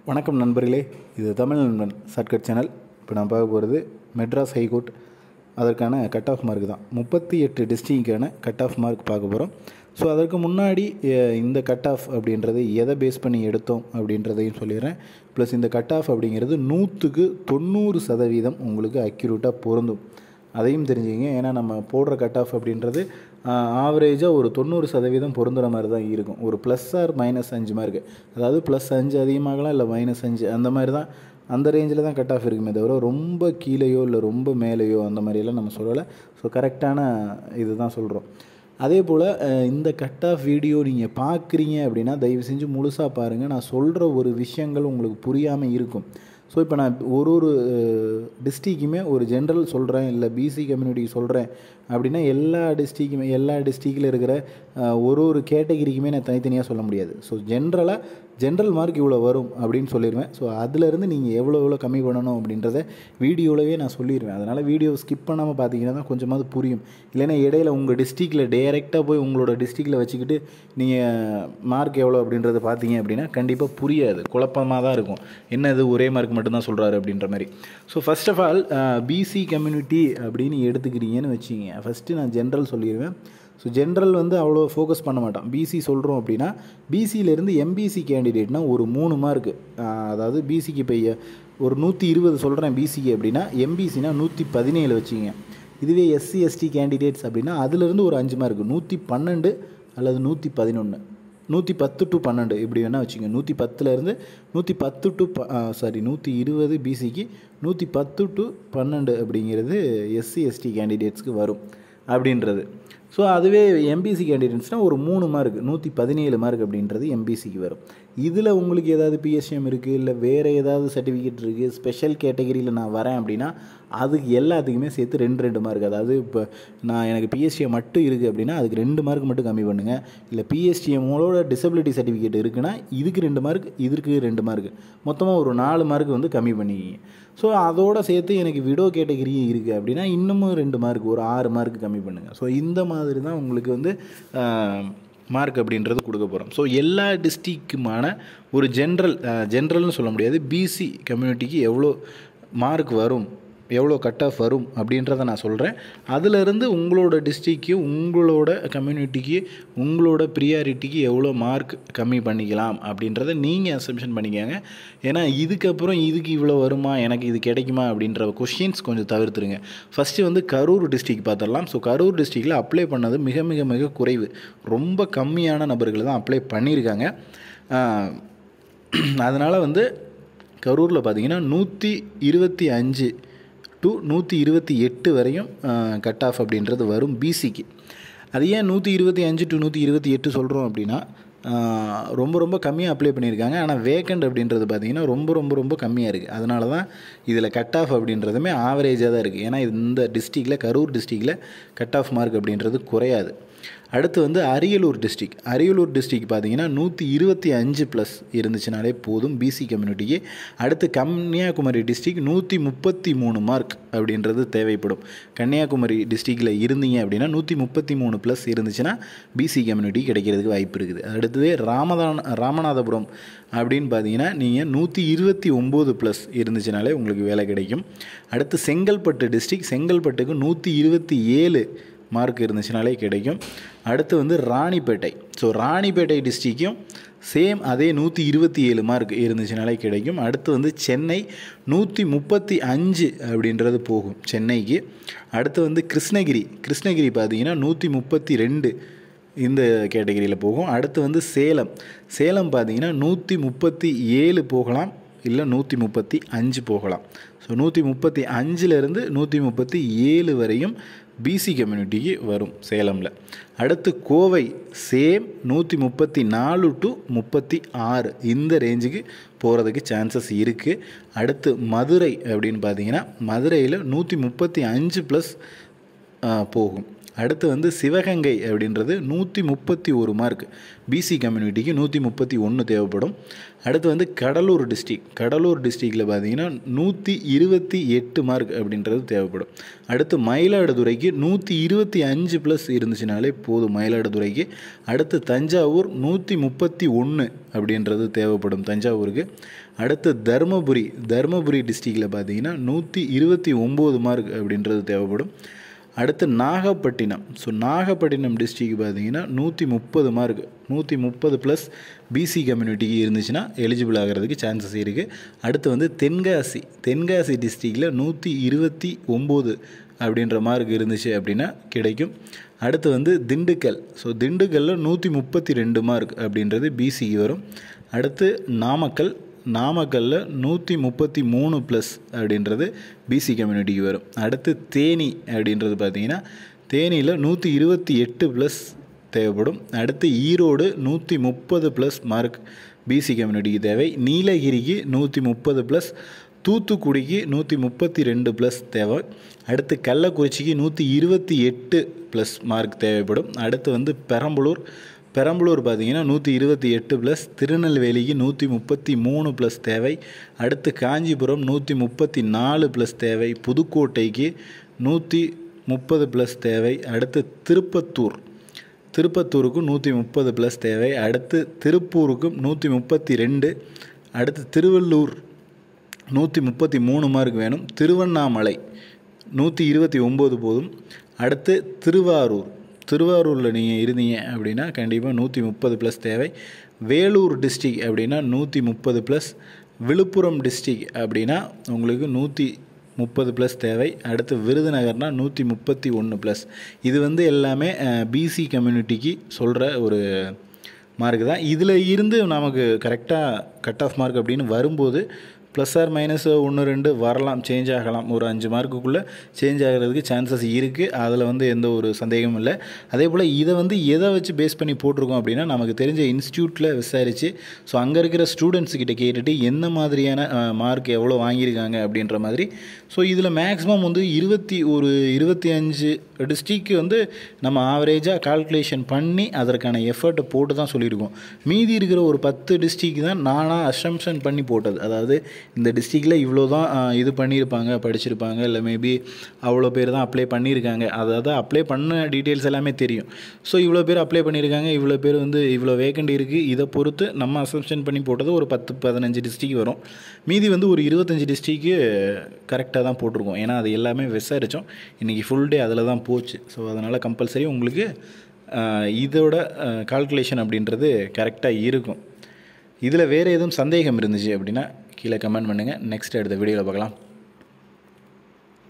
வணக்கம் நண்பர்களே இது தமிழ் நண்பன் ஷார்ட்கட் சேனல் இப்போ நான் பார்க்க போகிறது மெட்ராஸ் ஹைகோர்ட் அதற்கான கட் ஆஃப் மார்க் தான் முப்பத்தி எட்டு டிஸ்ட்ரிக்டான கட் ஆஃப் மார்க் பார்க்க போகிறோம் ஸோ அதற்கு முன்னாடி அஹ், இந்த கட் ஆஃப் அப்படின்றது எதை பேஸ் பண்ணி எடுத்தோம் அப்படின்றதையும் சொல்லிடுறேன் ப்ளஸ் இந்த கட் ஆஃப் அப்படிங்கிறது நூற்றுக்கு தொண்ணூறு சதவீதம் உங்களுக்கு அக்யூரேட்டாக பொருந்தும் அதையும் தெரிஞ்சுங்க ஏன்னா நம்ம போடுற கட் ஆஃப் அப்படின்றது ஆவரேஜாக ஒரு தொண்ணூறு சதவீதம் பொருந்துற மாதிரி தான் இருக்கும் ஒரு ப்ளஸ் ஆர் மைனஸ் அஞ்சு மார்க்கு அதாவது ப்ளஸ் அஞ்சு அதிகமாகலாம் இல்லை மைனஸ் அஞ்சு அந்த மாதிரி தான் அந்த ரேஞ்சில் தான் கட் ஆஃப் இருக்குமே தவிர ரொம்ப கீழேயோ இல்லை ரொம்ப மேலேயோ அந்த மாதிரியெல்லாம் நம்ம சொல்லலை ஸோ கரெக்டான இது தான் சொல்கிறோம் அதே போல் அஹ், இந்த கட் ஆஃப் வீடியோ நீங்கள் பார்க்குறீங்க அப்படின்னா தயவு செஞ்சு முழுசாக பாருங்கள் நான் சொல்கிற ஒரு விஷயங்கள் உங்களுக்கு புரியாமல் இருக்கும் ஸோ இப்போ நான் ஒரு ஒரு டிஸ்ட்ரிக்குமே ஒரு ஜென்ரல் சொல்கிறேன் இல்லை பிசி கம்யூனிட்டிக்கு சொல்கிறேன் அப்படின்னா எல்லா டிஸ்ட்ரிக்குமே எல்லா டிஸ்ட்ரிக்டில் இருக்கிற அஹ், ஒரு ஒரு கேட்டகிரிக்குமே நான் தனித்தனியாக சொல்ல முடியாது ஸோ ஜென்ரலாக ஜென்ரல் மார்க் இவ்வளோ வரும் அப்படின்னு சொல்லிடுவேன் ஸோ அதுலேருந்து நீங்கள் எவ்வளோ எவ்வளோ கம்மி பண்ணணும் அப்படின்றத வீடியோவிலவே நான் சொல்லிடுவேன் அதனால் வீடியோ ஸ்கிப் பண்ணாமல் பார்த்தீங்கன்னா தான் கொஞ்சமாவது புரியும் இல்லைன்னா இடையில உங்கள் டிஸ்ட்ரிக்டில் டைரெக்டாக போய் உங்களோட டிஸ்ட்ரிக்டில் வச்சுக்கிட்டு நீங்கள் மார்க் எவ்வளோ அப்படின்றத பார்த்தீங்க அப்படின்னா கண்டிப்பாக புரியாது குழப்பமாக தான் இருக்கும் என்ன இது ஒரே மார்க் மட்டும்தான் சொல்கிறாரு அப்படின்ற மாதிரி so first of all BC community அப்படின்னு எடுத்துக்கிறீங்கன்னு வச்சிங்க ஃபஸ்ட்டு நான் ஜென்ரல் சொல்லிடுவேன் ஸோ ஜென்ரல் வந்து அவ்வளோ ஃபோக்கஸ் பண்ண மாட்டான் பிசி சொல்கிறோம் அப்படின்னா பிசியிலேருந்து எம்பிசி கேண்டிடேட்னா ஒரு மூணு மார்க்கு அதாவது பிசிக்கு இப்போ எ- ஒரு நூற்றி இருபது சொல்கிறேன் பிசிக்கு அப்படின்னா எம்பிசினா நூற்றி பதினேழு வச்சுங்க இதுவே எஸ்சி எஸ்டி கேண்டிடேட்ஸ் அப்படின்னா அதுலேருந்து ஒரு அஞ்சு மார்க் நூற்றி பன்னெண்டு அல்லது நூற்றி பதினொன்று நூற்றி பத்து டு பன்னெண்டு இப்படி வேணால் வச்சுங்க நூற்றி பத்துலேருந்து நூற்றி பத்து டு ப சாரி நூற்றி இருபது பிசிக்கு நூற்றி பத்து டு பன்னெண்டு அப்படிங்கிறது எஸ்சி எஸ்டி கேண்டிடேட்ஸ்க்கு வரும் அப்படின்றது ஸோ அதுவே எம்பிசி கேண்டிடேட்ஸ்னால் ஒரு மூணு மார்க் நூற்றி பதினேழு மார்க் அப்படின்றது எம்பிசிக்கு வரும் இதில் உங்களுக்கு ஏதாவது பிஎஸ்எம் இருக்குது இல்லை வேறு ஏதாவது சர்டிஃபிகேட் இருக்குது ஸ்பெஷல் கேட்டகரியில் நான் வரேன் அப்படின்னா அதுக்கு எல்லாத்துக்குமே சேர்த்து ரெண்டு ரெண்டு மார்க் அதாவது இப்போ நான் எனக்கு பிஎஸ்டிஎம் மட்டும் இருக்குது அப்படின்னா அதுக்கு ரெண்டு மார்க் மட்டும் கம்மி பண்ணுங்கள் இல்லை பிஎஸ்டிஎம்மோட டிசபிலிட்டி சர்டிஃபிகேட் இருக்குன்னா இதுக்கு ரெண்டு மார்க் இதற்கு ரெண்டு மார்க் மொத்தமாக ஒரு நாலு மார்க் வந்து கம்மி பண்ணிக்கிங்க ஸோ அதோட சேர்த்து எனக்கு விடோ கேட்டகரியும் இருக்குது அப்படின்னா இன்னமும் ரெண்டு மார்க் ஒரு ஆறு மார்க் கம்மி பண்ணுங்கள் ஸோ இந்த மாதிரி தான் உங்களுக்கு வந்து மார்க் அப்படின்றது கொடுக்க போகிறோம் ஸோ எல்லா டிஸ்ட்ரிக்குமான ஒரு ஜென்ரல் ஜென்ரல்னு சொல்ல முடியாது பிசி கம்யூனிட்டிக்கு எவ்வளோ மார்க் வரும் எவ்வளோ கட் ஆஃப் வரும் அப்படின்றத நான் சொல்கிறேன் அதிலிருந்து உங்களோட டிஸ்ட்ரிக்கு உங்களோட கம்யூனிட்டிக்கு உங்களோட ப்ரியாரிட்டிக்கு எவ்வளோ மார்க் கம்மி பண்ணிக்கலாம் அப்படின்றத நீங்கள் அசம்ஷன் பண்ணிக்கோங்க ஏன்னா இதுக்கப்புறம் இதுக்கு இவ்வளோ வருமா எனக்கு இது கிடைக்குமா அப்படின்ற கொஷின்ஸ் கொஞ்சம் தவிர்த்துருங்க ஃபஸ்ட்டு வந்து கரூர் டிஸ்ட்ரிக் பார்த்துடலாம் ஸோ கரூர் டிஸ்ட்ரிக்டில் அப்ளை பண்ணது மிக மிக மிக குறைவு ரொம்ப கம்மியான நபர்கள் தான் அப்ளை பண்ணியிருக்காங்க அதனால் வந்து கரூரில் பார்த்தீங்கன்னா நூற்றி இருபத்தி அஞ்சு டு நூற்றி இருபத்தி எட்டு வரையும் கட் ஆஃப் அப்படின்றது வரும் பிசிக்கு அது ஏன் நூற்றி இருபத்தி அஞ்சு டு நூற்றி இருபத்தி எட்டு சொல்கிறோம் அப்படின்னா ஆஹ், ரொம்ப ரொம்ப கம்மியாக அப்ளை பண்ணியிருக்காங்க ஆனால் வேக்கண்ட் அப்படின்றது பார்த்தீங்கன்னா ரொம்ப ரொம்ப ரொம்ப கம்மியாக இருக்குது அதனால தான் இதில் கட் ஆஃப் அப்படின்றதுமே ஆவரேஜாக தான் இருக்குது ஏன்னா இந்த டிஸ்ட்ரிக்டில் கரூர் டிஸ்ட்ரிக்டில் கட் ஆஃப் மார்க் அப்படின்றது குறையாது அடுத்து வந்து அரியலூர் டிஸ்ட்ரிக் அரியலூர் டிஸ்ட்ரிக் பார்த்தீங்கன்னா நூற்றி இருபத்தி அஞ்சு ப்ளஸ் இருந்துச்சுனாலே போதும் பிசி கம்யூனிட்டிக்கு அடுத்து கன்னியாகுமரி டிஸ்ட்ரிக் நூற்றி முப்பத்தி மூணு மார்க் அப்படின்றது தேவைப்படும் கன்னியாகுமரி டிஸ்ட்ரிக்டில் இருந்தீங்க அப்படின்னா நூற்றி முப்பத்தி மூணு ப்ளஸ் இருந்துச்சுன்னா பிசி கம்யூனிட்டி கிடைக்கிறதுக்கு வாய்ப்பு இருக்குது அடுத்தது ராமதான் ராமநாதபுரம் அப்படின்னு பார்த்தீங்கன்னா நீங்கள் நூற்றி இருபத்தி ஒம்பது ப்ளஸ் இருந்துச்சுனாலே உங்களுக்கு வேலை கிடைக்கும் அடுத்து செங்கல்பட்டு டிஸ்ட்ரிக் செங்கல்பட்டுக்கு நூற்றி இருபத்தி ஏழு மார்க் இருந்துச்சுனாலே கிடைக்கும் அடுத்து வந்து ராணிப்பேட்டை ஸோ ராணிப்பேட்டை டிஸ்ட்ரிக்கும் சேம் அதே நூற்றி இருபத்தி ஏழு மார்க் இருந்துச்சுனாலே கிடைக்கும் அடுத்து வந்து சென்னை நூற்றி முப்பத்தி அஞ்சு அப்படின்றது போகும் சென்னைக்கு அடுத்து வந்து கிருஷ்ணகிரி கிருஷ்ணகிரி பார்த்தீங்கன்னா நூற்றி முப்பத்தி ரெண்டு இந்த கேட்டகரியில் போகும் அடுத்து வந்து சேலம் சேலம் பார்த்தீங்கன்னா நூற்றி முப்பத்தி ஏழு போகலாம் இல்லை நூற்றி முப்பத்தி அஞ்சு போகலாம் ஸோ நூற்றி முப்பத்தி அஞ்சுலேருந்து நூற்றி முப்பத்தி ஏழு வரையும் பிசி கம்யூனிட்டிக்கு வரும் சேலமில் அடுத்து கோவை சேம் நூற்றி முப்பத்தி நாலு டு முப்பத்தி ஆறு இந்த ரேஞ்சுக்கு போகிறதுக்கு சான்சஸ் இருக்குது அடுத்து மதுரை அப்படின்னு பார்த்தீங்கன்னா மதுரையில் நூற்றி முப்பத்தி அஞ்சு ப்ளஸ் போகும் அடுத்து வந்து சிவகங்கை அப்படின்றது நூற்றி முப்பத்தி ஒரு மார்க் பிசி கம்யூனிட்டிக்கு நூற்றி முப்பத்தி ஒன்று தேவைப்படும் அடுத்து வந்து கடலூர் டிஸ்ட்ரிக் கடலூர் டிஸ்ட்ரிக்டில் பார்த்தீங்கன்னா நூற்றி இருபத்தி எட்டு மார்க் அப்படின்றது தேவைப்படும் அடுத்து மயிலாடுதுறைக்கு நூற்றி இருபத்தி அஞ்சு ப்ளஸ் இருந்துச்சுனாலே போதும் மயிலாடுதுறைக்கு அடுத்து தஞ்சாவூர் நூற்றி முப்பத்தி ஒன்று அப்படின்றது தேவைப்படும் தஞ்சாவூருக்கு அடுத்து தருமபுரி தருமபுரி டிஸ்ட்ரிக்டில் பார்த்தீங்கன்னா நூற்றி இருபத்தி ஒம்பது மார்க் அப்படின்றது தேவைப்படும் அடுத்து நாகப்பட்டினம் ஸோ நாகப்பட்டினம் டிஸ்ட்ரிக் பார்த்தீங்கன்னா நூற்றி முப்பது மார்க் நூற்றி முப்பது ப்ளஸ் பிசி கம்யூனிட்டிக்கு இருந்துச்சுன்னா எலிஜிபிள் ஆகிறதுக்கு சான்சஸ் இருக்குது அடுத்து வந்து தென்காசி தென்காசி டிஸ்ட்ரிக்டில் நூற்றி இருபத்தி ஒம்பது அப்படின்ற மார்க் இருந்துச்சு அப்படின்னா கிடைக்கும் அடுத்து வந்து திண்டுக்கல் ஸோ திண்டுக்கல்லில் நூற்றி முப்பத்தி ரெண்டு மார்க் அப்படின்றது பிசிக்கு வரும் அடுத்து நாமக்கல் நாமக்கல்லில் நூற்றி முப்பத்தி மூணு ப்ளஸ் அப்படின்றது பிசி கம்யூனிட்டிக்கு வரும் அடுத்து தேனி அப்படின்றது பார்த்தீங்கன்னா தேனியில் நூற்றி இருபத்தி எட்டு ப்ளஸ் தேவைப்படும் அடுத்து ஈரோடு நூற்றி முப்பது ப்ளஸ் மார்க் பிசி கம்யூனிட்டிக்கு தேவை நீலகிரிக்கு நூற்றி முப்பது ப்ளஸ் தூத்துக்குடிக்கு நூற்றி முப்பத்தி ரெண்டு ப்ளஸ் தேவை அடுத்து கள்ளக்குறிச்சிக்கு நூற்றி இருபத்தி எட்டு ப்ளஸ் மார்க் தேவைப்படும் அடுத்து வந்து பெரம்பலூர் பெரம்பலூர் பார்த்தீங்கன்னா நூற்றி இருபத்தி எட்டு ப்ளஸ் திருநெல்வேலிக்கு நூற்றி முப்பத்தி மூணு ப்ளஸ் தேவை அடுத்து காஞ்சிபுரம் நூற்றி முப்பத்தி நாலு ப்ளஸ் தேவை புதுக்கோட்டைக்கு நூற்றி முப்பது ப்ளஸ் தேவை அடுத்து திருப்பத்தூர் திருப்பத்தூருக்கு நூற்றி முப்பது ப்ளஸ் தேவை அடுத்து திருப்பூருக்கும் நூற்றி முப்பத்தி ரெண்டு அடுத்து திருவள்ளூர் நூற்றி முப்பத்தி மூணு மார்க் வேணும் திருவண்ணாமலை நூற்றி இருபத்தி ஒம்பது போதும் அடுத்து திருவாரூர் திருவாரூரில் நீங்கள் இருந்தீங்க அப்படின்னா கண்டிப்பாக நூற்றி முப்பது ப்ளஸ் தேவை வேலூர் டிஸ்ட்ரிக் அப்படின்னா நூற்றி முப்பது ப்ளஸ் விழுப்புரம் டிஸ்ட்ரிக் அப்படின்னா உங்களுக்கு நூற்றி முப்பது ப்ளஸ் தேவை அடுத்து விருதுநகர்னால் நூற்றி முப்பத்தி ஒன்று ப்ளஸ் இது வந்து எல்லாமே பிசி கம்யூனிட்டிக்கு சொல்கிற ஒரு மார்க் தான் இதில் இருந்து நமக்கு கரெக்டாக கட் ஆஃப் மார்க் அப்படின்னு வரும்போது ப்ளஸ் ஆர் மைனஸ் ஒன்று ரெண்டு வரலாம் சேஞ்ச் ஆகலாம் ஒரு அஞ்சு மார்க்குக்குள்ளே சேஞ்ச் ஆகிறதுக்கு சான்சஸ் இருக்குது அதில் வந்து எந்த ஒரு சந்தேகமும் இல்லை அதே போல் இதை வந்து எதை வச்சு பேஸ் பண்ணி போட்டிருக்கோம் அப்படின்னா நமக்கு தெரிஞ்ச இன்ஸ்டியூட்டில் விசாரித்து ஸோ அங்கே இருக்கிற ஸ்டூடெண்ட்ஸ் கிட்ட கேட்டுட்டு என்ன மாதிரியான மார்க் எவ்வளோ வாங்கியிருக்காங்க அப்படின்ற மாதிரி ஸோ இதில் மேக்ஸிமம் வந்து இருபத்தி ஒரு இருபத்தி அஞ்சு டிஸ்ட்ரிக்கு வந்து நம்ம ஆவரேஜாக கால்குலேஷன் பண்ணி அதற்கான எஃபர்ட்டை போட்டு தான் சொல்லியிருக்கோம் மீதி இருக்கிற ஒரு பத்து டிஸ்ட்ரிக் தான் நானாக அசம்ஷன் பண்ணி போட்டது அதாவது இந்த டிஸ்ட்ரிக்டில் இவ்வளோ தான் இது பண்ணியிருப்பாங்க படிச்சிருப்பாங்க இல்லை மேபி அவ்வளோ பேர் தான் அப்ளை பண்ணியிருக்காங்க அதாவது அப்ளை பண்ண டீட்டெயில்ஸ் எல்லாமே தெரியும் ஸோ இவ்வளோ பேர் அப்ளை பண்ணியிருக்காங்க இவ்வளோ பேர் வந்து இவ்வளோ வேக்கண்ட் இருக்குது இதை பொறுத்து நம்ம அசம்ஷன் பண்ணி போட்டது ஒரு பத்து பதினஞ்சு டிஸ்ட்ரிக் வரும் மீதி வந்து ஒரு இருபத்தஞ்சி டிஸ்ட்ரிக்கு கரெக்டாக தான் போட்டிருக்கோம் ஏன்னா அது எல்லாமே விசாரித்தோம் இன்றைக்கி ஃபுல் டே அதில் தான் போச்சு ஸோ அதனால் கம்பல்சரி உங்களுக்கு இதோட கால்குலேஷன் அப்படின்றது கரெக்டாக இருக்கும் இதில் வேறு எதுவும் சந்தேகம் இருந்துச்சு அப்படின்னா கீழே கமெண்ட் பண்ணுங்கள் நெக்ஸ்ட் அடுத்த வீடியோவில் பார்க்கலாம்